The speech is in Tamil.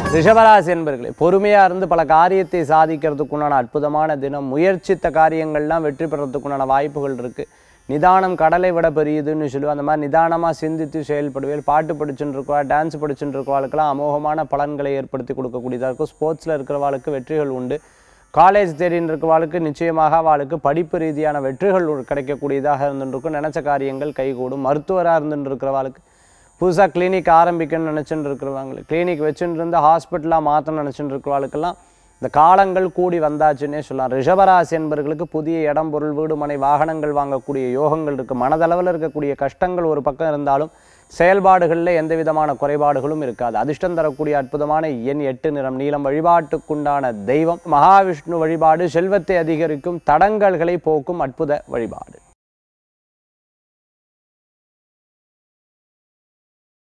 ரிஷபராசி என்பர்களே பொறுமையா இருந்து பல காரியத்தை சாதிக்கிறதுக்குண்டான அற்புதமான தினம் முயற்சித்த காரியங்கள்லாம் வெற்றி பெறத்துக்குண்டான வாய்ப்புகள் இருக்கு நிதானம் கடலை விட பெரியதுன்னு சொல்லுவோம் அந்த மாதிரி நிதானமாக சிந்தித்து செயல்படுவேன் பாட்டு படிச்சுட்டு இருக்கவா டான்ஸ் படிச்சுட்டு இருக்கவாளுக்கெல்லாம் அமோகமான பலன்களை ஏற்படுத்தி கொடுக்கக்கூடியதாக இருக்கும் ஸ்போர்ட்ஸில் இருக்கிறவாளுக்கு வெற்றிகள் உண்டு காலேஜ் தேடின்னு இருக்கவாளுக்கு நிச்சயமாக அவளுக்கு படிப்பு ரீதியான வெற்றிகள் கிடைக்கக்கூடியதாக இருந்துருக்கும் நினச்ச காரியங்கள் கைகூடும் மருத்துவராக இருந்துட்டு இருக்கிறவாளுக்கு புதுசாக கிளினிக் ஆரம்பிக்கணும்னு நினச்சிட்டு இருக்கிறவங்க கிளினிக் வச்சுட்டு இருந்து ஹாஸ்பிட்டலாக மாற்றணும்னு நினச்சிட்டு இருக்கிறவளுக்கெல்லாம் இந்த காலங்கள் கூடி வந்தாச்சுன்னே சொல்லலாம் ரிஷபராசி என்பவர்களுக்கு புதிய இடம் பொருள் வீடு மனை வாகனங்கள் வாங்கக்கூடிய யோகங்கள் இருக்குது மனதளவில் இருக்கக்கூடிய கஷ்டங்கள் ஒரு பக்கம் இருந்தாலும் செயல்பாடுகளில் எந்த விதமான குறைபாடுகளும் இருக்காது அதிர்ஷ்டம் தரக்கூடிய அற்புதமான எண் எட்டு நிறம் நீளம் வழிபாட்டுக்குண்டான தெய்வம் மகாவிஷ்ணு வழிபாடு செல்வத்தை அதிகரிக்கும் தடங்கல்களை போக்கும் அற்புத வழிபாடு